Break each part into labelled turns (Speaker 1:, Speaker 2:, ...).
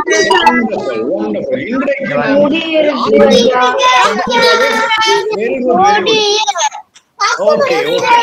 Speaker 1: Wonderful, wonderful. இன்றைக்கு நான்
Speaker 2: முடியிருக்கு ஐயா.
Speaker 1: Very good very good okay okay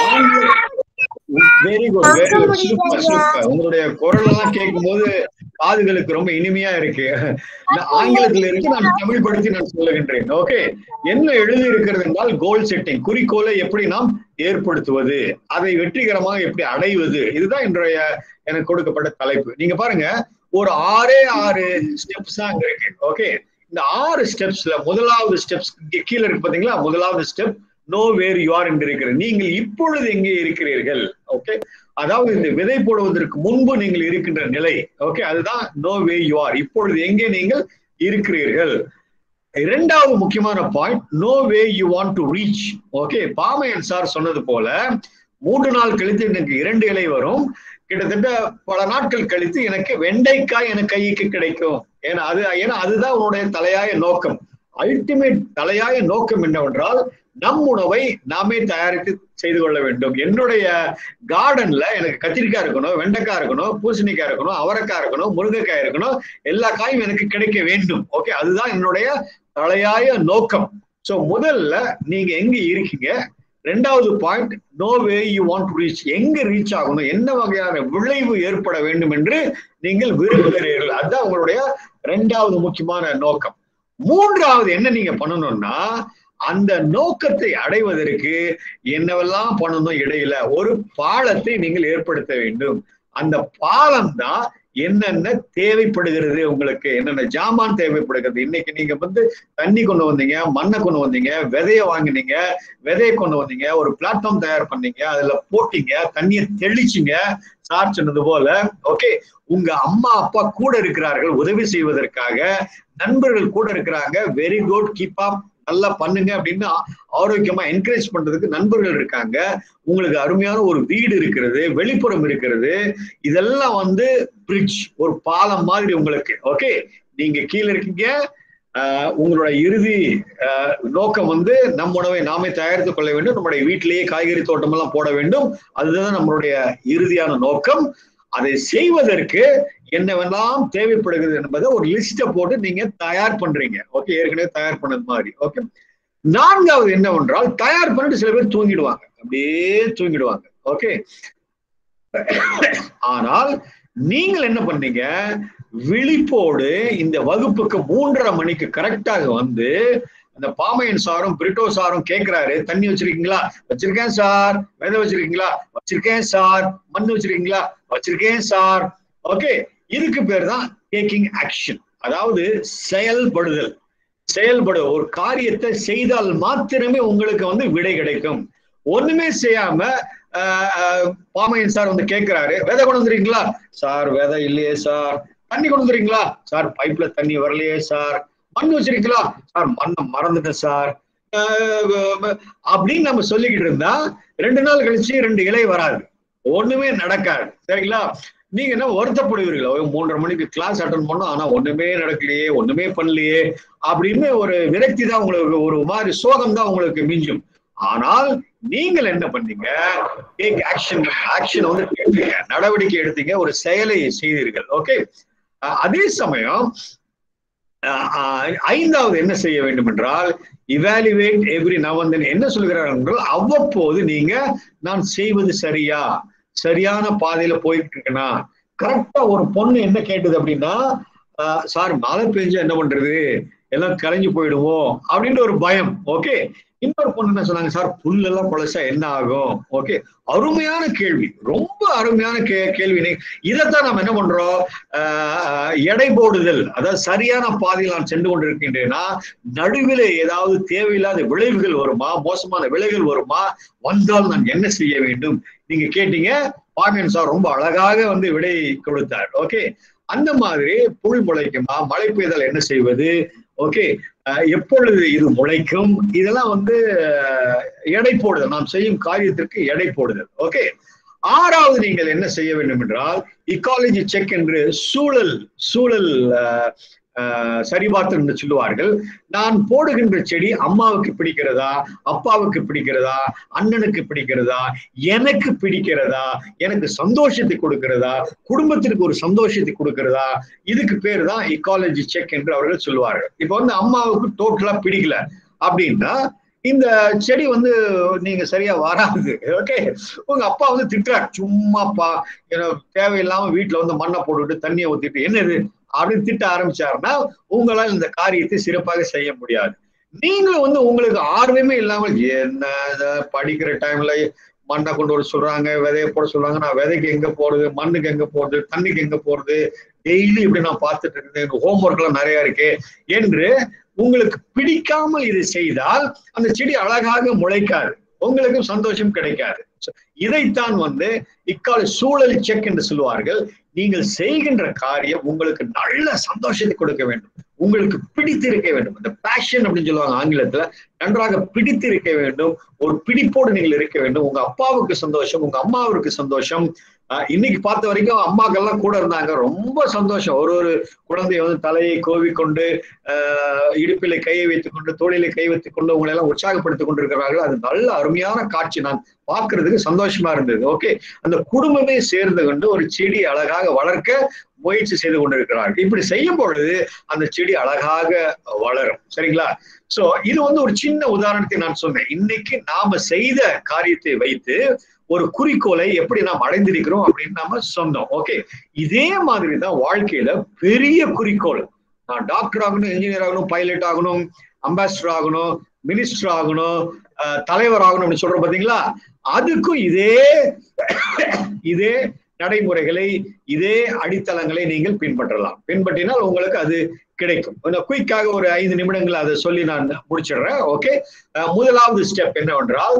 Speaker 1: very good very good super super உங்களுடைய குரல் எல்லாம் கேட்கும்போது காதுகளுக்கு ரொம்ப இனிமையா இருக்கு நான் ஆங்கிலத்துல இருக்கு நான் தமிழ் படுத்தி நான் சொல்லுகின்றேன் ஓகே என்ன எழுதி இருக்கிறது என்றால் கோல் செட்டிங் குறிக்கோளை எப்படி நாம் ஏற்படுத்துவது அதை வெற்றிகரமாக எப்படி அடைவது இதுதான் இன்றைய எனக்கு கொடுக்கப்பட்ட தலைப்பு நீங்க பாருங்க ஒரு ஆறே ஆறு ஸ்டெப்ஸ் தான் அங்க இருக்கு ஓகே இந்த ஆறு ஸ்டெப்ஸ்ல முதலாவது ஸ்டெப்ஸ் கீழே இருக்கு பாத்தீங்களா முதலாவது step know where you are என்று இருக்கிறது நீங்கள் இப்பொழுது எங்கே இருக்கிறீர்கள் ஓகே அதாவது இந்த விதை போடுவதற்கு முன்பு நீங்கள் இருக்கின்ற நிலை ஓகே அதுதான் நோ வே யூ ஆர் இப்பொழுது எங்கே நீங்கள் இருக்கிறீர்கள் இரண்டாவது முக்கியமான point know where you want to reach okay Pamaiyan sir சொன்னது போல மூன்று நாள் கழித்து எனக்கு இரண்டு இலை வரும் கிட்டத்தட்ட பல நாட்கள் கழித்து எனக்கு வெண்டைக்காய் எனக்கு கைக்கு கிடைக்கும் ஏன்னா அது ஏன்னா அதுதான் உன்னுடைய தலையாய நோக்கம் அல்டிமேட் தலையாய நோக்கம் என்னவென்றால் நம் உணவை நாமே தயாரித்து செய்து கொள்ள வேண்டும் என்னுடைய கார்டன்ல எனக்கு கத்திரிக்காய் இருக்கணும் வெண்டைக்காய் இருக்கணும் பூசணிக்காய் இருக்கணும் அவரைக்காய் இருக்கணும் முருங்கைக்காய் இருக்கணும் எல்லா காயும் எனக்கு கிடைக்க வேண்டும் ஓகே அதுதான் என்னுடைய தலையாய நோக்கம் சோ முதல்ல நீங்க எங்க இருக்கீங்க ரெண்டாவது point know where you want to reach எங்க ரீச் ஆகணும் என்ன வகையான விளைவு ஏற்பட வேண்டும் என்று நீங்கள் விரும்புகிறீர்கள் அதுதான் உங்களுடைய ரெண்டாவது முக்கியமான நோக்கம் மூன்றாவது என்ன நீங்க பண்ணணும்னா அந்த நோக்கத்தை அடைவதற்கு என்னவெல்லாம் பண்ணணும் இடையில ஒரு பாலத்தை நீங்கள் ஏற்படுத்த வேண்டும் அந்த பாலம் தான் என்னென்ன தேவைப்படுகிறது உங்களுக்கு என்னென்ன ஜாமான் தேவைப்படுகிறது இன்னைக்கு நீங்க வந்து தண்ணி கொண்டு வந்தீங்க மண்ணை கொண்டு வந்தீங்க விதைய வாங்கினீங்க விதையை கொண்டு வந்தீங்க ஒரு பிளாட்ஃபார்ம் தயார் பண்ணீங்க அதுல போட்டீங்க தண்ணியை தெளிச்சிங்க சார் சொன்னது போல ஓகே உங்க அம்மா அப்பா கூட இருக்கிறார்கள் உதவி செய்வதற்காக நண்பர்கள் கூட இருக்கிறாங்க வெரி குட் கீப் அப் நல்லா பண்ணுங்க அப்படின்னு ஆரோக்கியமா என்கரேஜ் பண்றதுக்கு நண்பர்கள் இருக்காங்க உங்களுக்கு அருமையான ஒரு வீடு இருக்கிறது வெளிப்புறம் இருக்கிறது இதெல்லாம் வந்து பிரிட்ஜ் ஒரு பாலம் மாதிரி உங்களுக்கு ஓகே நீங்க கீழே இருக்கீங்க உங்களோட இறுதி நோக்கம் வந்து நம் உணவை நாமே தயாரித்துக் கொள்ள வேண்டும் நம்முடைய வீட்டிலேயே காய்கறி தோட்டம் எல்லாம் போட வேண்டும் அதுதான் நம்மளுடைய இறுதியான நோக்கம் அதை செய்வதற்கு என்னவெல்லாம் தேவைப்படுகிறது என்பதை ஒரு லிஸ்ட போட்டு நீங்க தயார் பண்றீங்க ஓகே ஏற்கனவே தயார் பண்ணது மாதிரி ஓகே நான்காவது என்னவென்றால் தயார் பண்ணிட்டு சில பேர் தூங்கிடுவாங்க அப்படியே தூங்கிடுவாங்க ஓகே ஆனால் நீங்கள் என்ன பண்ணீங்க விழிப்போடு இந்த வகுப்புக்கு மூன்றரை மணிக்கு கரெக்டாக வந்து அந்த பாமையன் சாரும் பிரிட்டோ சாரும் கேட்கிறாரு தண்ணி வச்சிருக்கீங்களா வச்சிருக்கேன் சார் விதை வச்சிருக்கீங்களா வச்சிருக்கேன் சார் மண் வச்சிருக்கீங்களா வச்சிருக்கேன் சார் ஓகே இதுக்கு பேர் தான் டேக்கிங் ஆக்ஷன் அதாவது செயல்படுதல் செயல்படு ஒரு காரியத்தை செய்தால் மாத்திரமே உங்களுக்கு வந்து விடை கிடைக்கும் ஒண்ணுமே செய்யாம பாமையன் சார் வந்து கேட்கிறாரு விதை கொண்டு வந்துறீங்களா சார் விதை இல்லையே சார் தண்ணி கொண்டு வந்துறீங்களா சார் பைப்ல தண்ணி வரலையே சார் மண் வச்சிருக்கீங்களா சார் மண்ணை மறந்துட்டேன் சார் அப்படின்னு நம்ம சொல்லிக்கிட்டு இருந்தா ரெண்டு நாள் கழிச்சு ரெண்டு இலை வராது ஒண்ணுமே நடக்காது சரிங்களா நீங்க என்ன வருத்தப்படுவீர்களா மூன்றரை மணிக்கு கிளாஸ் அட்டன் பண்ணோம் ஆனா ஒண்ணுமே நடக்கலையே ஒண்ணுமே பண்ணலையே அப்படின்னு ஒரு விரக்தி தான் உங்களுக்கு ஒரு மாதிரி சோகம் தான் உங்களுக்கு மிஞ்சும் ஆனால் நீங்கள் என்ன பண்ணீங்க டேக் ஆக்ஷன் ஆக்ஷன் வந்து எடுத்தீங்க நடவடிக்கை எடுத்தீங்க ஒரு செயலை செய்தீர்கள் ஓகே அதே சமயம் ஐந்தாவது என்ன செய்ய வேண்டும் என்றால் இவாலுவேட் எவ்ரி நவந்தன் என்ன சொல்கிறார் என்றால் அவ்வப்போது நீங்க நான் செய்வது சரியா சரியான பாதையில போயிட்டு இருக்கேனா கரெக்டா ஒரு பொண்ணு என்ன கேட்டது அப்படின்னா சார் மழை பெஞ்சா என்ன பண்றது எல்லாம் கலைஞ்சு போயிடுவோம் அப்படின்ற ஒரு பயம் ஓகே இன்னொரு பொண்ணு என்ன சொன்னாங்க சார் புல்லெல்லாம் பொழைச்சா என்ன ஆகும் ஓகே அருமையான கேள்வி ரொம்ப அருமையான கே கேள்வி இதைத்தான் நம்ம என்ன பண்றோம் எடை போடுதல் அதாவது சரியான பாதையில் நான் சென்று கொண்டிருக்கின்றேன்னா நடுவில் ஏதாவது தேவையில்லாத விளைவுகள் வருமா மோசமான விளைவுகள் வருமா வந்தால் நான் என்ன செய்ய வேண்டும் நீங்க கேட்டீங்க பாமியன் சார் ரொம்ப அழகாக வந்து விடை கொடுத்தார் ஓகே அந்த மாதிரி புல் முளைக்குமா மழை பெய்தால் என்ன செய்வது ஓகே எப்பொழுது இது முளைக்கும் இதெல்லாம் வந்து எடை போடுதல் நாம் செய்யும் காரியத்திற்கு எடை போடுதல் ஓகே ஆறாவது நீங்கள் என்ன செய்ய வேண்டும் என்றால் இக்காலஜி செக் என்று சூழல் சூழல் அஹ், சரிபார்த்து என்று சொல்லுவார்கள் நான் போடுகின்ற செடி அம்மாவுக்கு பிடிக்கிறதா அப்பாவுக்கு பிடிக்கிறதா அண்ணனுக்கு பிடிக்கிறதா எனக்கு பிடிக்கிறதா எனக்கு சந்தோஷத்தை கொடுக்கிறதா குடும்பத்திற்கு ஒரு சந்தோஷத்தை கொடுக்கிறதா இதுக்கு பேர் தான் இக்காலஜி செக் என்று அவர்கள் சொல்லுவார்கள் இப்போ வந்து அம்மாவுக்கு டோட்டலா பிடிக்கல அப்படின்னா இந்த செடி வந்து நீங்க சரியா வராது ஓகே உங்க அப்பா வந்து திட்டுறாரு சும்மாப்பா ஏன்னா தேவையில்லாம வீட்டுல வந்து மண்ணை போட்டுட்டு தண்ணியை ஊத்திட்டு என்னது அப்படின்னு திட்ட ஆரம்பிச்சாருன்னா உங்களால் இந்த காரியத்தை சிறப்பாக செய்ய முடியாது நீங்களும் வந்து உங்களுக்கு ஆர்வமே இல்லாமல் என்ன இத படிக்கிற டைம்ல மண்ணை கொண்டு வர சொல்றாங்க விதைய போட சொல்றாங்க நான் விதைக்கு எங்க போறது மண்ணுக்கு எங்க போறது தண்ணிக்கு எங்க போறது டெய்லி இப்படி நான் பார்த்துட்டு இருக்கேன் எனக்கு ஹோம்ஒர்க் எல்லாம் நிறைய இருக்கு என்று உங்களுக்கு பிடிக்காமல் இது செய்தால் அந்த செடி அழகாக முளைக்காது உங்களுக்கும் சந்தோஷம் கிடைக்காது So, இதைத்தான் வந்து இக்கால சூழல் செக் என்று சொல்லுவார்கள் நீங்கள் செய்கின்ற காரியம் உங்களுக்கு நல்ல சந்தோஷத்தை கொடுக்க வேண்டும் உங்களுக்கு பிடித்து இருக்க வேண்டும் இந்த பேஷன் அப்படின்னு சொல்லுவாங்க ஆங்கிலத்துல நன்றாக பிடித்து இருக்க வேண்டும் ஒரு பிடிப்போடு நீங்கள் இருக்க வேண்டும் உங்க அப்பாவுக்கு சந்தோஷம் உங்க அம்மாவுக்கு சந்தோஷம் ஆஹ் இன்னைக்கு பார்த்த வரைக்கும் அம்மாக்கெல்லாம் கூட இருந்தாங்க ரொம்ப சந்தோஷம் ஒரு ஒரு குழந்தைய வந்து தலையை கோவிக்கொண்டு ஆஹ் இடுப்பில கையை வைத்துக் கொண்டு தோளில கை வைத்துக் கொண்டு உங்களை எல்லாம் உற்சாகப்படுத்திக் கொண்டிருக்கிறார்கள் அது நல்ல அருமையான காட்சி நான் பார்க்கிறதுக்கு சந்தோஷமா இருந்தது ஓகே அந்த குடும்பமே சேர்ந்து கொண்டு ஒரு செடி அழகாக வளர்க்க முயற்சி செய்து கொண்டிருக்கிறார்கள் இப்படி செய்யும் பொழுது அந்த செடி அழகாக வளரும் சரிங்களா சோ இது வந்து ஒரு சின்ன உதாரணத்தை நான் சொன்னேன் இன்னைக்கு நாம செய்த காரியத்தை வைத்து ஒரு குறிக்கோளை எப்படி நாம் அடைந்திருக்கிறோம் அப்படின்னு நாம சொன்னோம் ஓகே இதே மாதிரி தான் வாழ்க்கையில பெரிய குறிக்கோள் நான் டாக்டர் ஆகணும் இன்ஜினியர் ஆகணும் பைலட் ஆகணும் அம்பாசிடர் ஆகணும் மினிஸ்டர் ஆகணும் அஹ், தலைவர் ஆகணும் அப்படின்னு சொல்றோம் பாத்தீங்களா அதுக்கும் இதே இதே நடைமுறைகளை இதே அடித்தளங்களை நீங்கள் பின்பற்றலாம் பின்பற்றினால் உங்களுக்கு அது கிடைக்கும் குயிக்காக ஒரு ஐந்து நிமிடங்கள் அதை சொல்லி நான் முடிச்சிடுறேன் ஓகே முதலாவது ஸ்டெப் என்னவென்றால்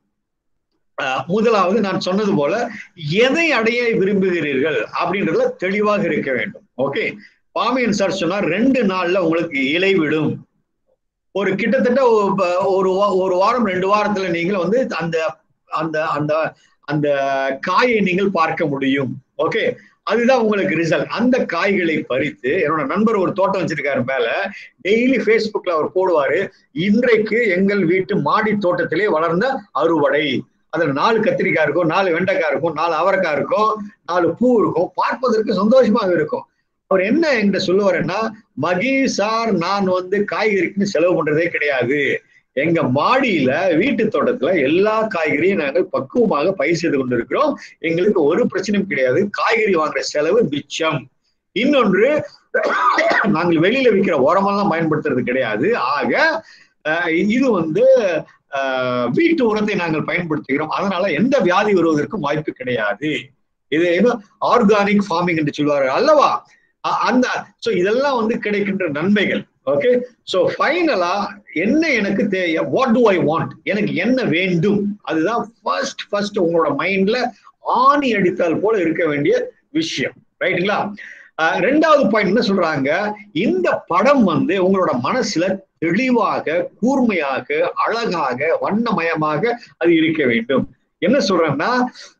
Speaker 1: அஹ், முதலாவது நான் சொன்னது போல எதை அடைய விரும்புகிறீர்கள் அப்படின்றதுல தெளிவாக இருக்க வேண்டும் ஓகே பாமியன் சார் சொன்னார் ரெண்டு நாள்ல உங்களுக்கு இலை விடும் ஒரு கிட்டத்தட்ட ஒ- ப- ஒரு வா- ஒரு வாரம் ரெண்டு வாரத்துல நீங்கள் வந்து அந்த அந்த அந்த அந்த காயை நீங்கள் பார்க்க முடியும் ஓகே அதுதான் உங்களுக்கு ரிசல்ட் அந்த காய்களை பறித்து என்னோட நண்பர் ஒரு தோட்டம் வச்சிருக்காரு மேல டெய்லி ஃபேஸ்புக்ல அவர் போடுவாரு இன்றைக்கு எங்கள் வீட்டு மாடி தோட்டத்திலே வளர்ந்த அறுவடை அதுல நாலு கத்திரிக்காய் இருக்கும் நாலு வெண்டைக்காய் இருக்கும் நாலு அவரைக்காய் இருக்கும் நாலு பூ இருக்கும் பார்ப்பதற்கு சந்தோஷமாக இருக்கும் அவர் என்ன என்கிட்ட சொல்லுவாருன்னா மகி சார் நான் வந்து காய்கறிக்குன்னு செலவு பண்றதே கிடையாது எங்க மாடியில வீட்டு தோட்டத்துல எல்லா காய்கறியும் நாங்கள் பக்குவமாக பயிர் செய்து கொண்டிருக்கிறோம் எங்களுக்கு ஒரு பிரச்சனையும் கிடையாது காய்கறி வாங்குற செலவு மிச்சம் இன்னொன்று நாங்கள் வெளியில விற்கிற உரமெல்லாம் பயன்படுத்துறது கிடையாது ஆக அஹ், இது வந்து அஹ், வீட்டு உரத்தை நாங்கள் பயன்படுத்துகிறோம் அதனால எந்த வியாதி வருவதற்கும் வாய்ப்பு கிடையாது இது ஏதோ ஆர்கானிக் ஃபார்மிங் என்று சொல்வார்கள் அல்லவா அ- அந்த சோ இதெல்லாம் வந்து கிடைக்கின்ற நன்மைகள் ஓகே சோ ஃபைனலா என்ன எனக்கு தேவை வாட் டு ஐ வாண்ட் எனக்கு என்ன வேண்டும் அதுதான் ஃபர்ஸ்ட் ஃபர்ஸ்ட் உங்களோட மைண்ட்ல ஆணி அடித்தால் போல இருக்க வேண்டிய விஷயம் ரைட்டுங்களா அஹ் ரெண்டாவது பாயிண்ட் என்ன சொல்றாங்க இந்த படம் வந்து உங்களோட மனசுல தெளிவாக கூர்மையாக அழகாக வண்ணமயமாக அது இருக்க வேண்டும் என்ன சொல்றேன்னா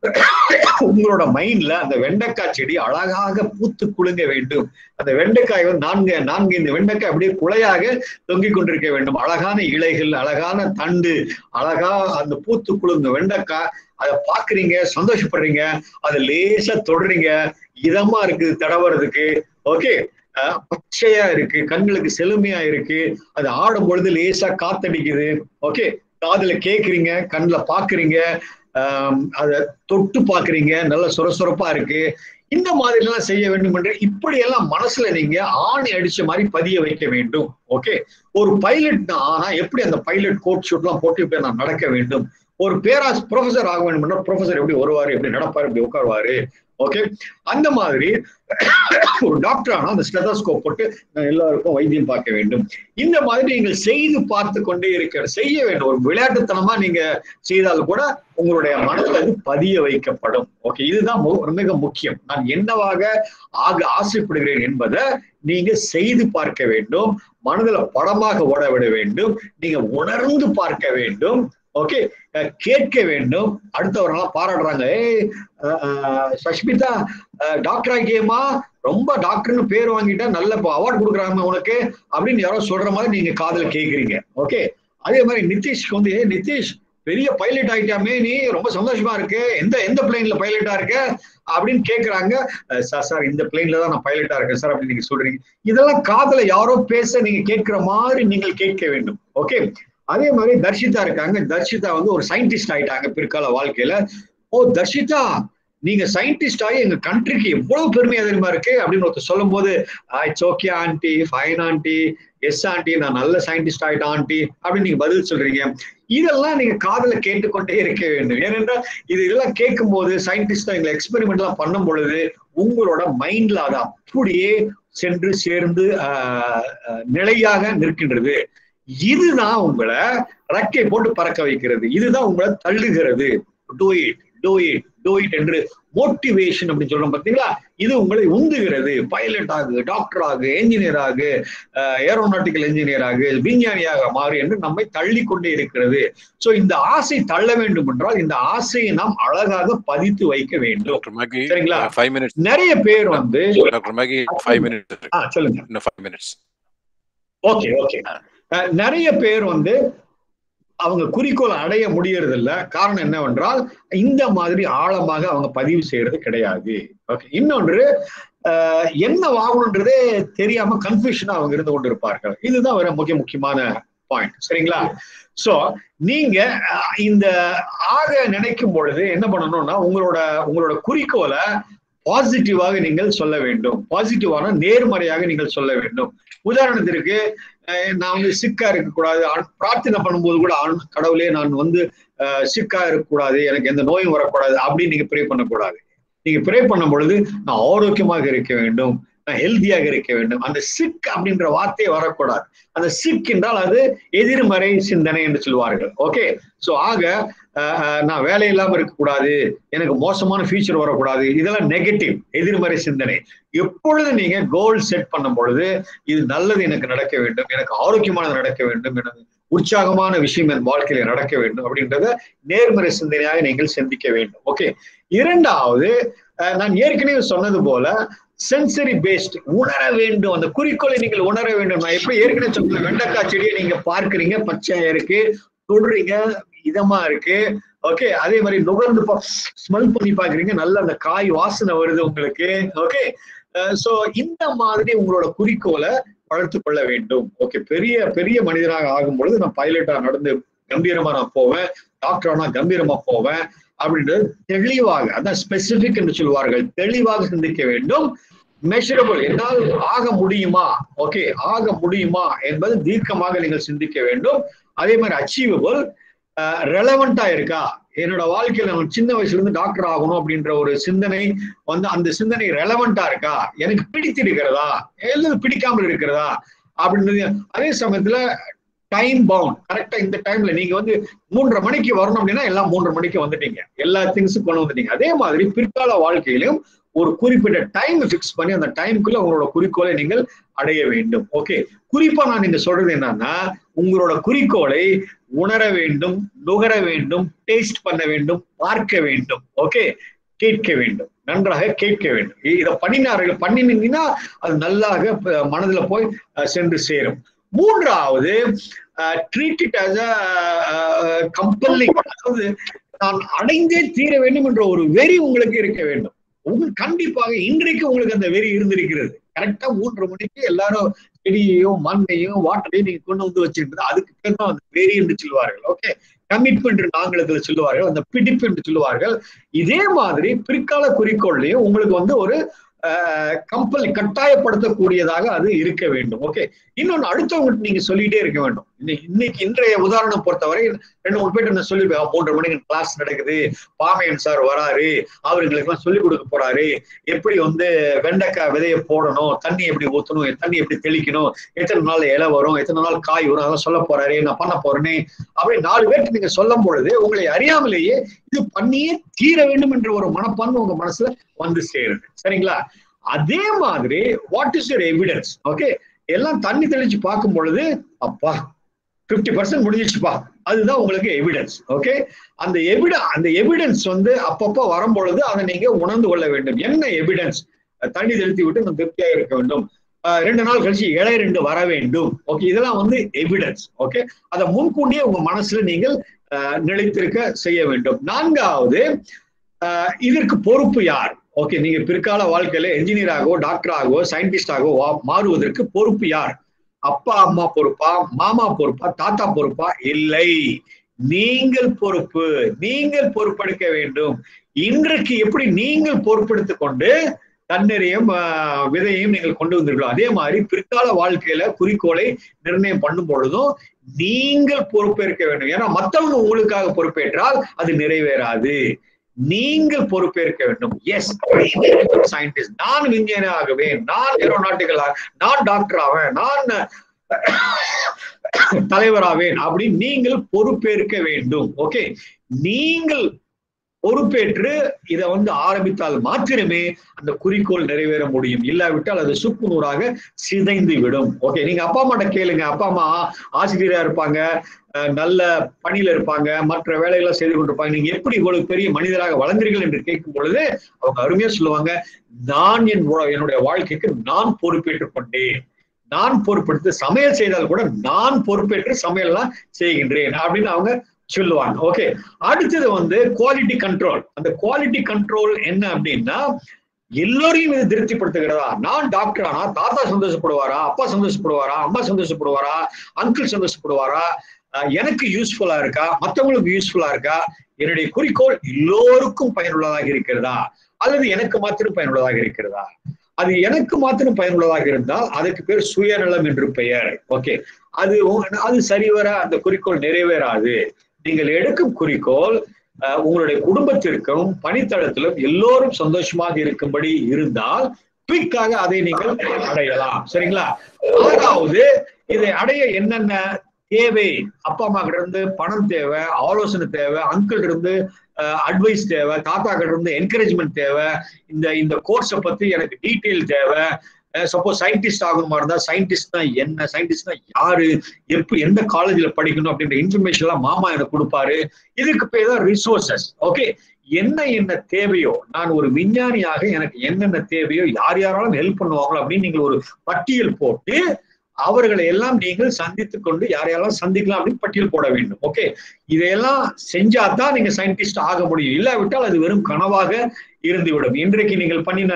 Speaker 1: உங்களோட மைண்ட்ல அந்த வெண்டைக்காய் செடி அழகாக பூத்து குலுங்க வேண்டும் அந்த வெண்டைக்காய் வந்து நான்கு நான்கு இந்த வெண்டைக்காய் அப்படியே குலையாக தொங்கிக் கொண்டிருக்க வேண்டும் அழகான இலைகள் அழகான தண்டு அழகா அந்த பூத்து குலுங்க வெண்டைக்காய் அதை பாக்குறீங்க சந்தோஷப்படுறீங்க அதை லேசா தொடுறீங்க இதமா இருக்குது தடவுறதுக்கு ஓகே பச்சையா இருக்கு கண்களுக்கு செழுமையா இருக்கு அது ஆடும் பொழுது லேசா காத்தடிக்குது ஓகே காதுல கேக்குறீங்க கண்ணுல பாக்குறீங்க ஆஹ் அதை தொட்டு பாக்குறீங்க நல்ல சுரசுரப்பா இருக்கு இந்த மாதிரி எல்லாம் செய்ய வேண்டும் என்று இப்படி எல்லாம் மனசுல நீங்க ஆணி அடிச்ச மாதிரி பதிய வைக்க வேண்டும் ஓகே ஒரு பைலட் ஆனா எப்படி அந்த பைலட் கோட் ஷூட் எல்லாம் போட்டு இப்படி நான் நடக்க வேண்டும் ஒரு பேராஸ் ப்ரொஃபசர் ஆக வேண்டும் ப்ரொஃபசர் எப்படி வருவாரு எப்படி நடப்பாரு எப்படி உட்காருவாரு ஓகே அந்த மாதிரி ஒரு டாக்டர் ஆனா அந்த ஸ்டெதோஸ்கோப் போட்டு நான் எல்லாருக்கும் வைத்தியம் பார்க்க வேண்டும் இந்த மாதிரி நீங்கள் செய்து பார்த்து கொண்டே இருக்க செய்ய வேண்டும் ஒரு விளையாட்டுத்தனமா நீங்க செய்தால் கூட உங்களுடைய மனதில் அது பதிய வைக்கப்படும் ஓகே இதுதான் மு- மிக முக்கியம் நான் என்னவாக ஆக ஆசைப்படுகிறேன் என்பதை நீங்க செய்து பார்க்க வேண்டும் மனதில் படமாக ஓட விட வேண்டும் நீங்க உணர்ந்து பார்க்க வேண்டும் ஓகே கேட்க வேண்டும் அடுத்தவரெல்லாம் பாராடுறாங்க ஏய் அஹ், அஹ், சஷ்மிதா டாக்டர் ஆகியமா ரொம்ப டாக்டர்னு பேர் வாங்கிட்டா நல்ல அவார்ட் கொடுக்குறாங்க உனக்கு அப்படின்னு யாரோ சொல்ற மாதிரி நீங்க காதுல கேக்குறீங்க ஓகே அதே மாதிரி நிதிஷ்க்கு வந்து "ஏய், நிதிஷ் பெரிய பைலட் ஆயிட்டாமே நீ ரொம்ப சந்தோஷமா இருக்கு எந்த எந்த பிளைன்ல பைலட்டா இருக்க அப்படின்னு கேக்குறாங்க "அஹ், சார் சார் இந்த பிளைன்ல தான் நான் பைலட்டா இருக்கேன் சார் அப்படின்னு நீங்க சொல்றீங்க இதெல்லாம் காதுல யாரோ பேச நீங்க கேட்கிற மாதிரி நீங்கள் கேட்க வேண்டும் ஓகே அதே மாதிரி தர்ஷிதா இருக்காங்க தர்ஷிதா வந்து ஒரு சயின்டிஸ்ட் ஆயிட்டாங்க பிற்கால வாழ்க்கையில ஓ தர்ஷிதா நீங்க சயின்டிஸ்ட் ஆகி எங்க கண்ட்ரிக்கு எவ்வளவு பெருமையா தெரியுமா இருக்கு அப்படின்னு ஒருத்தர் சொல்லும் போது it's okay aunty fine aunty yes aunty நான் நல்ல சயின்டிஸ்ட் ஆயிட்டேன் ஆண்டி அப்படின்னு நீங்க பதில் சொல்றீங்க இதெல்லாம் நீங்க காதுல கேட்டுக்கொண்டே இருக்க வேண்டும் ஏனென்றால் இது இதெல்லாம் கேட்கும் போது சயின்டிஸ்ட் எங்களை எக்ஸ்பெரிமெண்ட் எல்லாம் பண்ணும் பொழுது உங்களோட மைண்ட்ல அது அப்படியே சென்று சேர்ந்து ஆஹ், ஆஹ், நிலையாக நிற்கின்றது இதுதான் உங்களை ரெக்கை போட்டு பறக்க வைக்கிறது இதுதான் உங்களை தள்ளுகிறது do it do it do it என்று மோட்டிவேஷன் அப்படின்னு சொல்றோம் பாத்தீங்களா இது உங்களை உந்துகிறது பைலட் ஆகு டாக்டர் ஆகு என்ஜினியர் ஆகு ஏரோநாட்டிக்கல் என்ஜினியர் ஆகு விஞ்ஞானியாக மாறு என்று நம்மை தள்ளி கொண்டே இருக்கிறது சோ இந்த ஆசை தள்ள வேண்டும் என்றால் இந்த ஆசையை நாம் அழகாக பதித்து வைக்க வேண்டும்
Speaker 2: டாக்டர் மேகி
Speaker 1: சரிங்களா?
Speaker 2: ஃபைவ் மினிட்ஸ்
Speaker 1: நிறைய பேர் வந்து
Speaker 2: டாக்டர் மேகி ஃபைவ் மினிட்ஸ்
Speaker 1: ஆ சொல்லுங்க
Speaker 2: இன்னும் ஃபைவ் மினிட்ஸ்
Speaker 1: ஓகே ஓகே நிறைய பேர் வந்து அவங்க குறிக்கோளை அடைய முடியறது இல்ல காரணம் என்னவென்றால் இந்த மாதிரி ஆழமாக அவங்க பதிவு செய்யறது கிடையாது ஓகே இன்னொன்று அஹ், என்ன வாங்கணுன்றதே தெரியாம கன்ஃபியூஷனா அவங்க இருந்து கொண்டு இருப்பார்கள் இதுதான் ஒரு முக்கிய முக்கியமான பாயிண்ட் சரிங்களா சோ நீங்க அஹ், இந்த ஆக நினைக்கும் பொழுது என்ன பண்ணணும்னா உங்களோட உங்களோட குறிக்கோளை பாசிட்டிவாக நீங்கள் சொல்ல வேண்டும் பாசிட்டிவான நேர்மறையாக நீங்கள் சொல்ல வேண்டும் உதாரணத்திற்கு அஹ், நான் வந்து சிக்கா இருக்கக்கூடாது ஆண்- பிரார்த்தனை பண்ணும்போது கூட ஆண் கடவுளே நான் வந்து அஹ், சிக்கா இருக்கக்கூடாது எனக்கு எந்த நோயும் வரக்கூடாது அப்படின்னு நீங்க ப்ரே பண்ணக்கூடாது நீங்க ப்ரே பண்ணும் பொழுது நான் ஆரோக்கியமாக இருக்க வேண்டும் நான் ஹெல்த்தியாக இருக்க வேண்டும் அந்த சிக் அப்படின்ற வார்த்தையே வரக்கூடாது அந்த சிக் என்றால் அது எதிர்மறை சிந்தனை என்று சொல்வார்கள் ஓகே சோ ஆக அஹ், அஹ், நான் வேலை இல்லாம இருக்கக்கூடாது எனக்கு மோசமான ஃபியூச்சர் வரக்கூடாது இதெல்லாம் நெகட்டிவ் எதிர்மறை சிந்தனை எப்பொழுது நீங்க கோல் செட் பண்ணும் பொழுது இது நல்லது எனக்கு நடக்க வேண்டும் எனக்கு ஆரோக்கியமானது நடக்க வேண்டும் எனக்கு உற்சாகமான விஷயம் என் வாழ்க்கையில நடக்க வேண்டும் அப்படின்றத நேர்மறை சிந்தனையாக நீங்கள் சிந்திக்க வேண்டும் ஓகே இரண்டாவது அஹ், நான் ஏற்கனவே சொன்னது போல சென்சரி பேஸ்ட் உணர வேண்டும் அந்த குறிக்கோளை நீங்கள் உணர வேண்டும் நான் எப்படி ஏற்கனவே சொன்ன வெண்டைக்காய் செடியை நீங்க பார்க்கறீங்க பச்சையா இருக்கு தொடுறீங்க இதமா இருக்கு ஓகே அதே மாதிரி நுகர்ந்து ஸ்மெல் பண்ணி பாக்குறீங்க நல்ல அந்த காய் வாசனை வருது உங்களுக்கு ஓகே சோ இந்த மாதிரி உங்களோட குறிக்கோளை வளர்த்து கொள்ள வேண்டும் ஓகே பெரிய பெரிய மனிதனாக ஆகும் பொழுது நான் பைலட்டா நடந்து கம்பீரமா நான் போவேன் டாக்டரானா கம்பீரமா போவேன் அப்படின்றது தெளிவாக அதான் ஸ்பெசிபிக் என்று சொல்வார்கள் தெளிவாக சிந்திக்க வேண்டும் மெஷரபிள் என்னால் ஆக முடியுமா ஓகே ஆக முடியுமா என்பது தீர்க்கமாக நீங்கள் சிந்திக்க வேண்டும் அதே மாதிரி அச்சீவபிள் ரெலவெண்டா இருக்கா என்னோட வாழ்க்கையில நான் சின்ன வயசுல இருந்து டாக்டர் ஆகணும் அப்படின்ற ஒரு சிந்தனை வந்து அந்த சிந்தனை ரெலவெண்டா இருக்கா எனக்கு பிடித்திருக்கிறதா அல்லது பிடிக்காமல் இருக்கிறதா அப்படின்றது அதே சமயத்துல டைம் பவுண்ட் கரெக்டா இந்த டைம்ல நீங்க வந்து மூன்றரை மணிக்கு வரணும் அப்படின்னா எல்லாம் மூன்றரை மணிக்கு வந்துட்டீங்க எல்லா திங்ஸும் கொண்டு வந்துட்டீங்க அதே மாதிரி பிற்கால வாழ்க்கையிலும் ஒரு குறிப்பிட்ட டைம் ஃபிக்ஸ் பண்ணி அந்த டைமுக்குள்ள உங்களோட குறிக்கோளை நீங்கள் அடைய வேண்டும் ஓகே குறிப்பா நான் நீங்க சொல்றது என்னன்னா உங்களோட குறிக்கோளை உணர வேண்டும் நுகர வேண்டும் டேஸ்ட் பண்ண வேண்டும் பார்க்க வேண்டும் ஓகே கேட்க வேண்டும் நன்றாக கேட்க வேண்டும் இ- இதை பண்ணினார்கள் பண்ணினீங்கன்னா அது நல்லாக ப- மனதுல போய் அஹ், சென்று சேரும் மூன்றாவது ட்ரீட் இட் அஸ் கம்பல்லிங் அதாவது நான் அடைந்தே தீர வேண்டும் என்ற ஒரு வெறி உங்களுக்கு இருக்க வேண்டும் உங்க கண்டிப்பாக இன்றைக்கு உங்களுக்கு அந்த வெறி இருந்திருக்கிறது கரெக்டா மூன்று மணிக்கு எல்லாரும் செடியையும் மண்ணையும் வாட்டரையும் நீங்க கொண்டு வந்து வச்சிருக்கிறது அதுக்கு பேர் தான் அந்த வெறி என்று சொல்லுவார்கள் ஓகே கமிட்மெண்ட் என்று ஆங்கிலத்துல சொல்லுவார்கள் அந்த பிடிப்பு என்று சொல்லுவார்கள் இதே மாதிரி பிற்கால குறிக்கோள்லயும் உங்களுக்கு வந்து ஒரு கம்பல் கட்டாயப்படுத்தக்கூடியதாக அது இருக்க வேண்டும் ஓகே இன்னொன்னு அடுத்தவங்களுக்கு நீங்க சொல்லிட்டே இருக்க வேண்டும் இன்னைக்கு இன்னைக்கு இன்றைய உதாரணம் பொறுத்தவரை ரெண்டு மூணு பேர் என்ன சொல்லிருப்பேன் மூன்று மணிக்கு கிளாஸ் நடக்குது பாமையன் சார் வராரு அவர்களுக்கு எல்லாம் சொல்லிக் கொடுக்க போறாரு எப்படி வந்து வெண்டைக்காய் விதைய போடணும் தண்ணி எப்படி ஊத்தணும் தண்ணி எப்படி தெளிக்கணும் எத்தனை நாள் இலை வரும் எத்தனை நாள் காய் வரும் அதெல்லாம் சொல்ல போறாரு நான் பண்ண போறேனே அப்படி நாலு பேருக்கு நீங்க சொல்லும் பொழுது உங்களை அறியாமலேயே இது பண்ணியே தீர வேண்டும் என்ற ஒரு மனப்பான்மை உங்க மனசுல வந்து சேருது சரிங்களா அதே மாதிரி what is your evidence okay எல்லாம் தண்ணி தெளிச்சு பார்க்கும் பொழுது அப்பா பிப்டி பர்சன்ட் முடிஞ்சிச்சுப்பா அதுதான் உங்களுக்கு எவிடன்ஸ் ஓகே அந்த எவிட அந்த எவிடன்ஸ் வந்து அப்பப்போ வரும் பொழுது அதை நீங்க உணர்ந்து கொள்ள வேண்டும் என்ன எவிடன்ஸ் அஹ், தண்ணி தெளித்து விட்டு நம்ம திருப்தியாக இருக்க வேண்டும் அஹ், ரெண்டு நாள் கழிச்சு இலை ரெண்டு வர வேண்டும் ஓகே இதெல்லாம் வந்து எவிடன்ஸ் ஓகே அதை முன்கூட்டியே உங்க மனசுல நீங்கள் அஹ், நிலைத்திருக்க செய்ய வேண்டும் நான்காவது அஹ், இதற்கு பொறுப்பு யார் ஓகே நீங்க பிற்கால வாழ்க்கையில என்ஜினியராகவோ டாக்டராகவோ சயின்டிஸ்டாகவோ வா- மாறுவதற்கு பொறுப்பு யார் அப்பா அம்மா பொறுப்பா மாமா பொறுப்பா தாத்தா பொறுப்பா இல்லை நீங்கள் பொறுப்பு நீங்கள் பொறுப்பெடுக்க வேண்டும் இன்றைக்கு எப்படி நீங்கள் பொறுப்பெடுத்துக் கொண்டு தன்னிறையும் ஆஹ், விதையையும் நீங்கள் கொண்டு வந்தீர்களோ அதே மாதிரி பிற்கால வாழ்க்கையில குறிக்கோளை நிர்ணயம் பண்ணும் பொழுதும் நீங்கள் பொறுப்பேற்க வேண்டும் ஏன்னா மத்தவங்க உங்களுக்காக பொறுப்பேற்றால் அது நிறைவேறாது நீங்கள் பொறுப்பேற்க வேண்டும் எஸ் சயின்டிஸ்ட் நான் விஞ்ஞானி ஆகுவேன் நான் ஏரோநாட்டிக்கல் நான் டாக்டர் ஆவேன் நான் தலைவராவேன் அப்படின்னு நீங்கள் பொறுப்பேற்க வேண்டும் ஓகே நீங்கள் பொறுப்பேற்று இதை வந்து ஆரம்பித்தால் மாத்திரமே அந்த குறிக்கோள் நிறைவேற முடியும் இல்லாவிட்டால் அது சுக்கு நூறாக சிதைந்து விடும் ஓகே நீங்க அப்பா அம்மாட்ட கேளுங்க அப்பா அம்மா ஆசிரியரா இருப்பாங்க அஹ் நல்ல பணியில இருப்பாங்க மற்ற வேலைகளை செய்து கொண்டிருப்பாங்க நீங்க எப்படி இவ்வளவு பெரிய மனிதராக வளர்ந்தீர்கள் என்று கேட்கும் பொழுது அவங்க அருமையா சொல்லுவாங்க நான் என் வா- என்னுடைய வாழ்க்கைக்கு நான் பொறுப்பேற்றுக் கொண்டேன் நான் பொறுப்பெடுத்து சமையல் செய்தால் கூட நான் பொறுப்பேற்று சமையல்லாம் செய்கின்றேன் அப்படின்னு அவங்க சொல்லுவாங்க ஓகே அடுத்தது வந்து குவாலிட்டி கண்ட்ரோல் அந்த குவாலிட்டி கண்ட்ரோல் என்ன அப்படின்னா எல்லோரையும் இது திருப்திப்படுத்துகிறதா நான் டாக்டர் ஆனா தாத்தா சந்தோஷப்படுவாரா அப்பா சந்தோஷப்படுவாரா அம்மா சந்தோஷப்படுவாரா அங்கிள் சந்தோஷப்படுவாரா அஹ் எனக்கு யூஸ்ஃபுல்லா இருக்கா மற்றவங்களுக்கு யூஸ்ஃபுல்லா இருக்கா என்னுடைய குறிக்கோள் எல்லோருக்கும் பயனுள்ளதாக இருக்கிறதா அல்லது எனக்கு மாத்திரம் பயனுள்ளதாக இருக்கிறதா அது எனக்கு மாத்திரம் பயனுள்ளதாக இருந்தால் அதுக்கு பேர் சுயநலம் என்று பெயர் ஓகே அது உ- அது சரிவர அந்த குறிக்கோள் நிறைவேறாது நீங்கள் எடுக்கும் குறிக்கோள் அஹ், உங்களுடைய குடும்பத்திற்கும் பணித்தளத்திலும் எல்லோரும் சந்தோஷமாக இருக்கும்படி இருந்தால் குயிக்காக அதை நீங்கள் அடையலாம் சரிங்களா ஆறாவது இதை அடைய என்னென்ன தேவை அப்பா அம்மா கிட்ட இருந்து பணம் தேவை ஆலோசனை தேவை அங்கிள் இருந்து அட்வைஸ் தேவை தாத்தா கிட்ட இருந்து என்கரேஜ்மெண்ட் தேவை இந்த இந்த கோர்ஸை பத்தி எனக்கு டீட்டெயில் தேவை சப்போஸ் சயின்டிஸ்ட் ஆகணுமா இருந்தா சயின்டிஸ்ட்னா என்ன சயின்டிஸ்ட்னா யாரு எப்ப எந்த காலேஜ்ல படிக்கணும் அப்படின்ற இன்ஃபர்மேஷன் எல்லாம் மாமா எனக்கு கொடுப்பாரு இதுக்கு பேர் தான் ரிசோர்சஸ் ஓகே என்ன என்ன தேவையோ நான் ஒரு விஞ்ஞானியாக எனக்கு என்னென்ன தேவையோ யார் யாராலும் ஹெல்ப் பண்ணுவாங்களோ அப்படின்னு நீங்கள் ஒரு பட்டியல் போட்டு அவர்களை எல்லாம் நீங்கள் சந்தித்துக் கொண்டு யாரையெல்லாம் சந்திக்கலாம் அப்படின்னு பட்டியல் போட வேண்டும் ஓகே இதையெல்லாம் செஞ்சா தான் நீங்க சயின்டிஸ்ட் ஆக முடியும் இல்லாவிட்டால் அது வெறும் கனவாக இருந்துவிடும் இன்றைக்கு நீங்கள் பண்ணின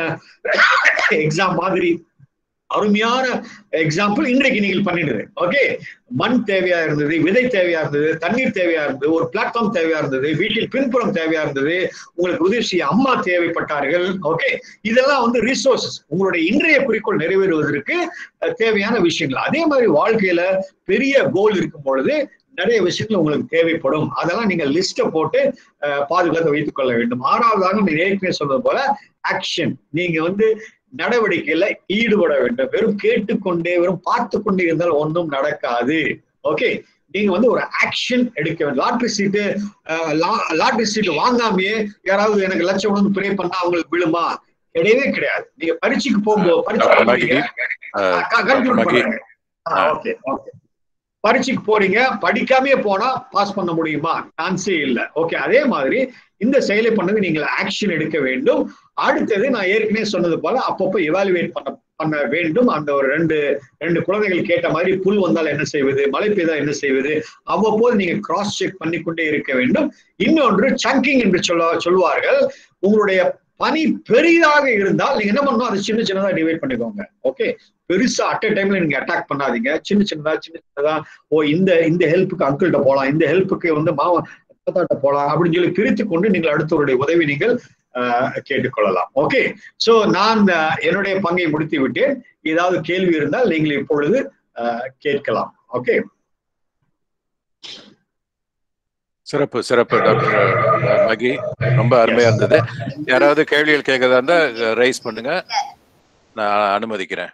Speaker 1: எக்ஸாம் மாதிரி அருமையான எக்ஸாம்பிள் இன்றைக்கு நீங்கள் பண்ணிடுது ஓகே மண் தேவையா இருந்தது விதை தேவையா இருந்தது தண்ணீர் தேவையா இருந்தது ஒரு பிளாட்ஃபார்ம் தேவையா இருந்தது வீட்டில் பின்புறம் தேவையா இருந்தது உங்களுக்கு உதவி செய்ய அம்மா தேவைப்பட்டார்கள் ஓகே இதெல்லாம் வந்து ரிசோர்சஸ் உங்களுடைய இன்றைய குறிக்கோள் நிறைவேறுவதற்கு அஹ், தேவையான விஷயங்கள் அதே மாதிரி வாழ்க்கையில பெரிய கோல் இருக்கும் பொழுது நிறைய விஷயங்கள் உங்களுக்கு தேவைப்படும் அதெல்லாம் நீங்க லிஸ்ட்டை போட்டு அஹ், பாதுகாத்து வைத்துக் கொள்ள வேண்டும் ஆறாவதாக நான் ஏற்கனவே சொன்னது போல ஆக்ஷன் நீங்க வந்து நடவடிக்கையில ஈடுபட வேண்டும் வெறும் கேட்டுக்கொண்டே வெறும் பார்த்து கொண்டே இருந்தால் ஒன்றும் நடக்காது ஓகே நீங்க வந்து ஒரு ஆக்ஷன் எடுக்க வேண்டும் லாட்ரி சீட்டு லாட்ரி சீட்டு வாங்காமையே யாராவது எனக்கு லட்சம் வந்து ப்ரே பண்ணா அவங்களுக்கு விழுமா கிடையவே கிடையாது நீங்க பரீட்சைக்கு போகும்போது பரீட்சை
Speaker 2: மகி, அஹ்,
Speaker 1: கன்க்ளூட்
Speaker 2: மகி,
Speaker 1: பண்றேன்
Speaker 2: ஆ.
Speaker 1: ஓகே ஓகே பரீட்சைக்கு போறீங்க படிக்காமே போனா பாஸ் பண்ண முடியுமா சான்ஸே இல்ல ஓகே அதே மாதிரி இந்த செயலை பண்ணது நீங்கள் ஆக்ஷன் எடுக்க வேண்டும் அடுத்தது நான் ஏற்கனவே சொன்னது போல அப்பப்போ எவாலுவேட் பண்ண பண்ண வேண்டும் அந்த ஒரு ரெண்டு ரெண்டு குழந்தைகள் கேட்ட மாதிரி புல் வந்தால் என்ன செய்வது மழை பெய்தால் என்ன செய்வது அவ்வப்போது நீங்க கிராஸ் செக் பண்ணிக்கொண்டே இருக்க வேண்டும் இன்னொன்று சங்கிங் என்று சொல்ல சொல்வார்கள் உங்களுடைய பணி பெரிதாக இருந்தால் நீங்க என்ன பண்ணணும் அதை சின்ன சின்னதா டிவைட் பண்ணிக்கோங்க ஓகே பெருசா அட் டைம்ல நீங்க அட்டாக் பண்ணாதீங்க சின்ன சின்னதா சின்ன சின்னதா ஓ இந்த இந்த ஹெல்ப்புக்கு அங்கிள்கிட்ட போலாம் இந்த ஹெல்ப்புக்கு வந்து மாமா தாத்தாட்ட போலாம் அப்படின்னு சொல்லி பிரித்து கொண்டு நீங்கள் அடுத்தவருடைய உதவி நீங்கள் ஆஹ், கேட்டுக்கொள்ளலாம் ஓகே சோ நான் ஆஹ், என்னுடைய பங்கை முடித்து விட்டேன் ஏதாவது கேள்வி இருந்தால் நீங்கள் இப்பொழுது ஆஹ், கேட்கலாம் ஓகே
Speaker 2: சிறப்பு சிறப்பு டாக்டர் அஹ், மகி ரொம்ப அருமையா இருந்தது யாராவது கேள்விகள் கேட்கறதா இருந்தா ரைஸ் பண்ணுங்க நான் அனுமதிக்கிறேன்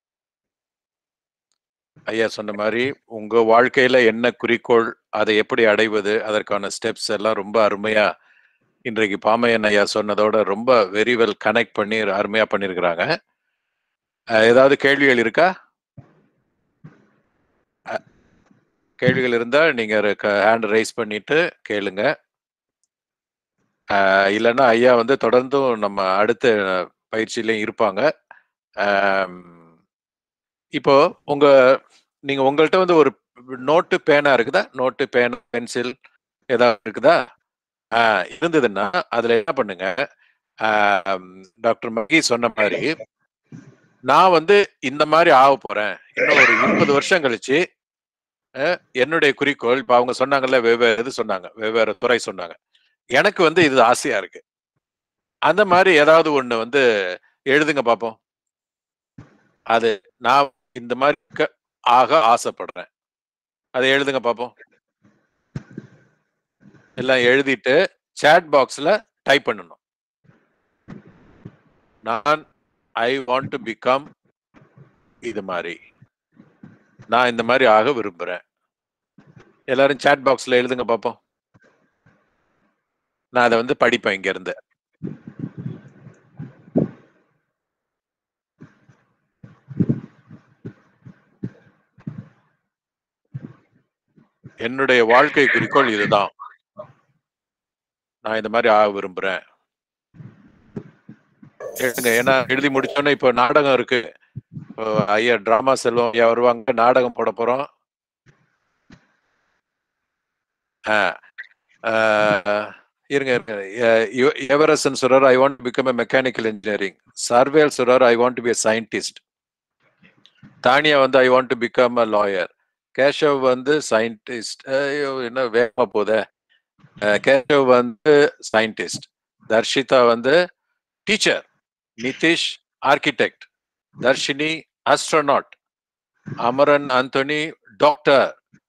Speaker 2: ஐயா சொன்ன மாதிரி உங்க வாழ்க்கையில என்ன குறிக்கோள் அதை எப்படி அடைவது அதற்கான ஸ்டெப்ஸ் எல்லாம் ரொம்ப அருமையா இன்றைக்கு பாமையன் ஐயா சொன்னதோட ரொம்ப வெரி வெல் கனெக்ட் பண்ணி அருமையா பண்ணியிருக்கிறாங்க அஹ், ஏதாவது கேள்விகள் இருக்கா அஹ், கேள்விகள் இருந்தா நீங்க ஹேண்ட் ரைஸ் பண்ணிட்டு கேளுங்க அஹ், இல்லைன்னா ஐயா வந்து தொடர்ந்தும் நம்ம அடுத்த பயிற்சியிலையும் இருப்பாங்க ஆம், இப்போ உங்க நீங்க உங்கள்ட்ட வந்து ஒரு நோட்டு பேனா இருக்குதா நோட்டு பேனா பென்சில் ஏதாவது இருக்குதா ஆஹ் இருந்ததுன்னா அதுல என்ன பண்ணுங்க ஆம், டாக்டர் மகி சொன்ன மாதிரி நான் வந்து இந்த மாதிரி ஆக போறேன் இன்னும் ஒரு இருபது வருஷம் கழிச்சு அஹ், என்னுடைய குறிக்கோள் இப்ப அவங்க சொன்னாங்கல்ல வெவ்வேறு இது சொன்னாங்க வெவ்வேறு துறை சொன்னாங்க எனக்கு வந்து இது ஆசையா இருக்கு அந்த மாதிரி ஏதாவது ஒண்ணு வந்து எழுதுங்க பாப்போம் அது நான் இந்த மாதிரி இருக்க- ஆக ஆசைப்படுறேன் அதை எழுதுங்க பாப்போம் எல்லாம் எழுதிட்டு chat பாக்ஸ்ல டைப் பண்ணணும் நான் ஐ வாண்ட் டு பிகம் இது மாதிரி நான் இந்த மாதிரி ஆக விரும்புறேன் எல்லாரும் chat பாக்ஸ்ல எழுதுங்க பாப்போம் நான் அதை வந்து படிப்பேன் இங்க இருந்து என்னுடைய வாழ்க்கை குறிக்கோள் இதுதான் நான் இந்த மாதிரி ஆக விரும்புறேன் எழுதுங்க ஏன்னா எழுதி முடிச்சோன்னே இப்போ நாடகம் இருக்கு இப்போ ஐயா டிராமா செல்வம் ஐயா வருவாங்க நாடகம் போட போறோம் ஆ, ஆ, இருங்க இருங்க எ- இவ- இளவரசன் சொல்றாரு I want become a mechanical engineering Sarvel சொல்றாரு I want be scientist Tania வந்து I want to become a lawyer Keshav வந்து சயின்டிஸ்ட் ஐயோ என்ன வேகமா போதே அஹ் கேஷவ் வந்து சயின்டிஸ்ட் தர்ஷிதா வந்து teacher Nithish architect Dharshini astronaut Amaran Anthony doctor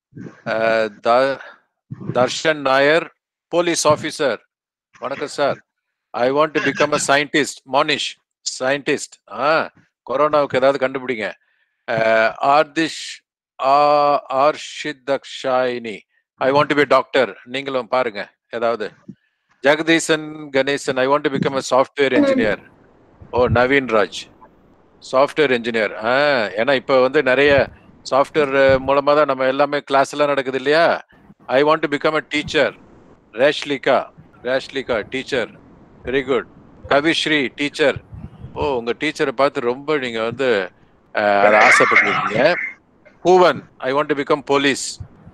Speaker 2: Darshan Nair police officer வணக்கம் sir I want to become a scientist Manish scientist ஆ கொரோனாவுக்கு ஏதாவது கண்டுபிடிங்க அஹ் ஆர்திஷ் ஆ- Arshithakshayini I want to be doctor நீங்களும் பாருங்க ஏதாவது Jagadeesan Ganesan I want to become a software engineer ஓ நவீன் ராஜ் சாஃப்ட்வேர் இன்ஜினியர் ஆ ஏன்னா இப்போ வந்து நிறைய சாஃப்ட்வேர் மூலமா தான் நம்ம எல்லாமே கிளாஸ் எல்லாம் நடக்குது இல்லையா I want to become a teacher Reshlika Reshlika teacher very good Kavishri teacher ஓ உங்க டீச்சரை பார்த்து ரொம்ப நீங்க வந்து அஹ், அதை ஆசைப்பட்டிருக்கீங்க Poovan I want to become police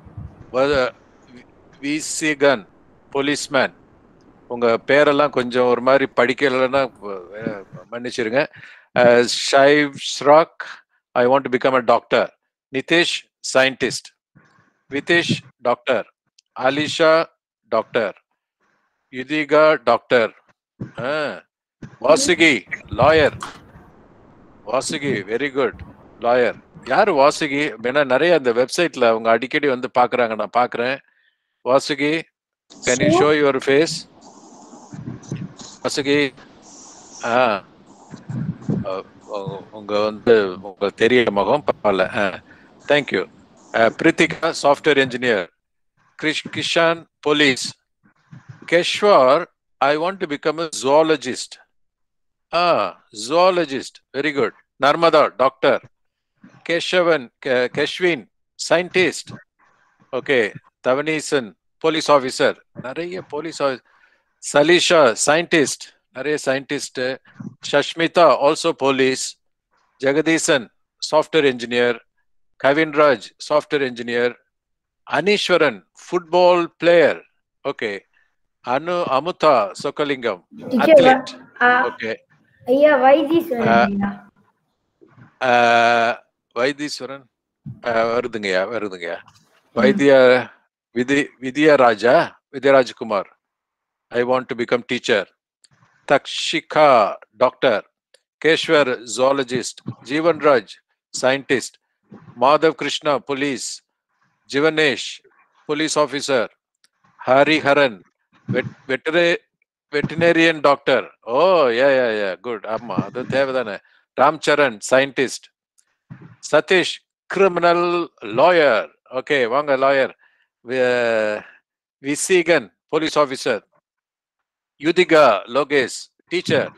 Speaker 2: Visigan policeman உங்க பேரெல்லாம் கொஞ்சம் ஒரு மாதிரி படிக்கலைன்னா அஹ், மன்னிச்சிருங்க ஷைவ் ஸ்ராக் I want to become a doctor Nithish scientist Vidhish doctor Alisha doctor Yuthika doctor Vasuki lawyer Vasuki very good lawyer யாரு வாசுகி ஏன்னா நிறைய அந்த வெப்சைட்ல அவங்க அடிக்கடி வந்து பாக்குறாங்க நான் பாக்குறேன் Vasuki can you show your face Vasuki ஆ அஹ், உ- உங்க வந்து உங்க தெரிய முகம் பரவாயில்ல thank you Prithika software engineer Krish Kishan police Keshwar I want to become a zoologist ஆ zoologist very good Narmada doctor Keshavan கே- Keshwin scientist okay Thavaneesan police officer நிறைய போலீஸ் சலீஷா சயின்டிஸ்ட் நிறைய scientist Sashmitha also police Jagadeesan software engineer Kavinraj software engineer Aneeswaran football player okay Anu Amutha Chockalingam
Speaker 3: Teacher,
Speaker 2: athlete
Speaker 3: ஆ,
Speaker 2: okay
Speaker 3: ஐயா வைத்தீஸ்வரன் ஐயா.
Speaker 2: வைத்தீஸ்வரன் ஆஹ் வருதுங்கய்யா வருதுங்கய்யா வைத்திய விதி Vidyaraja Vidyarajkumar I want to become teacher Dakshika doctor Keshwar zoologist Jeevan Raj scientist Madhav Krishna police Jivanesh police officer Hariharan வெட்டரே வெட்டினரியன் டாக்டர் ஓ யா யா யா குட் ஆமா அது தேவைதானே Ramcharan scientist Sathish criminal lawyer okay வாங்க lawyer Visigan police officer Yuthika Lokesh teacher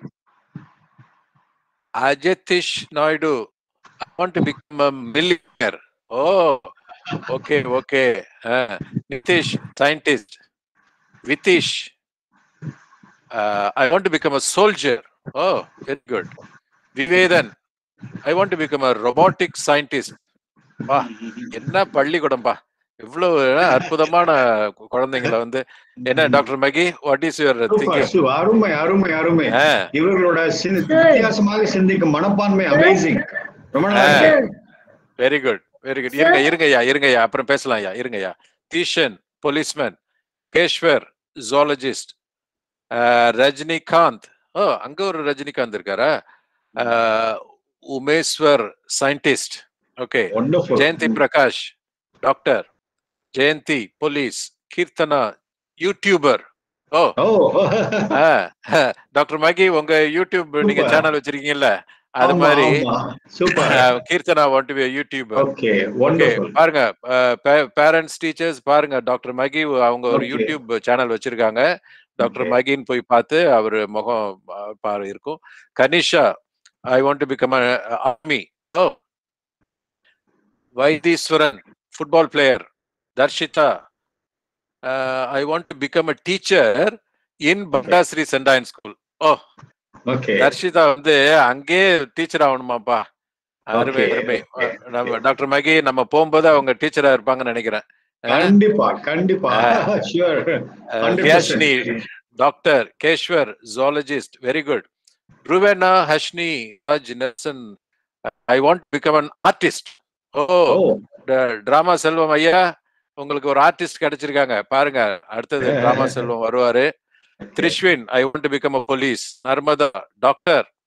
Speaker 2: Ajithish Naidu I want to become a millionaire ஓ okay okay Nitish scientist Vidhish I want to become a soldier ஓ very good Vivethan I want to become a robotic scientist வா என்ன பள்ளிக்கூடம்பா இவ்வளவு அற்புதமான கு- குழந்தைங்களை வந்து என்ன doctor Magi what is your
Speaker 1: Super,
Speaker 2: thinking
Speaker 1: super. அருமை அருமை அருமை இவர்களோட சிந்த- வித்தியாசமாக சிந்திக்கும் மனப்பான்மை அமேசிங் ரொம்ப நல்லா இருக்கு.
Speaker 2: வெரி குட் வெரி குட் இருங்க இருங்கய்யா இருங்கய்யா அப்புறம் பேசலாம் ஐயா இருங்கய்யா தீஷன் போலீஸ்மேன் கேஷ்வர் ஜுவாலஜிஸ்ட் ரஜினிகாந்த் ஓ அங்க ஒரு ரஜினிகாந்த் இருக்காரா அஹ், Umeswar scientist okay
Speaker 1: Wonderful.
Speaker 2: Jayanthi Prakash doctor Jayanthi police Keerthana YouTuber ஓ
Speaker 1: ஓ
Speaker 2: டாக்டர் மகி உங்க யூடியூப் நீங்க
Speaker 1: Super.
Speaker 2: சேனல் வச்சிருக்கீங்கல்ல அது
Speaker 1: ஆமா,
Speaker 2: மாதிரி
Speaker 1: ஆமா. சூப்பர்
Speaker 2: அஹ், Keerthana want to be YouTuber
Speaker 1: okay
Speaker 2: okay
Speaker 1: wonderful
Speaker 2: பாருங்க பேரண்ட்ஸ் டீச்சர்ஸ் பாருங்க டாக்டர் மகி அவங்க ஒரு
Speaker 1: Okay.
Speaker 2: யூடியூப் சேனல் வச்சிருக்காங்க டாக்டர்
Speaker 1: Okay.
Speaker 2: மகின்னு போய் பார்த்து அவர் முகம் அஹ், பாரு இருக்கும் Kanisha I want to become army ஓ Vaitheeswaran football player Darshitha I want to become a teacher in பண்டாஸ்ரீ சென்டாயின் ஸ்கூல் ஓ
Speaker 1: ஓகே
Speaker 2: தர்ஷிதா வந்து அங்கேயே டீச்சர் ஆகணுமாப்பா அருமை
Speaker 1: Okay,
Speaker 2: அருமை
Speaker 1: okay,
Speaker 2: நம்ம
Speaker 1: okay.
Speaker 2: டாக்டர் மகி நம்ம போகும்போது அவங்க டீச்சரா இருப்பாங்கன்னு நினைக்கிறேன்
Speaker 1: கண்டிப்பா கண்டிப்பா sure
Speaker 2: Heshni doctor Keshwar zoologist very good Ruvena Hashni Raj Nelson I want become an artist ஓ
Speaker 1: ஓ
Speaker 2: டிராமா செல்வம் ஐயா உங்களுக்கு ஒரு ஆர்டிஸ்ட் கிடைச்சிருக்காங்க பாருங்க அடுத்தது டிராமா செல்வம் வருவாரு Thrishvin I want to become a police Narmada doctor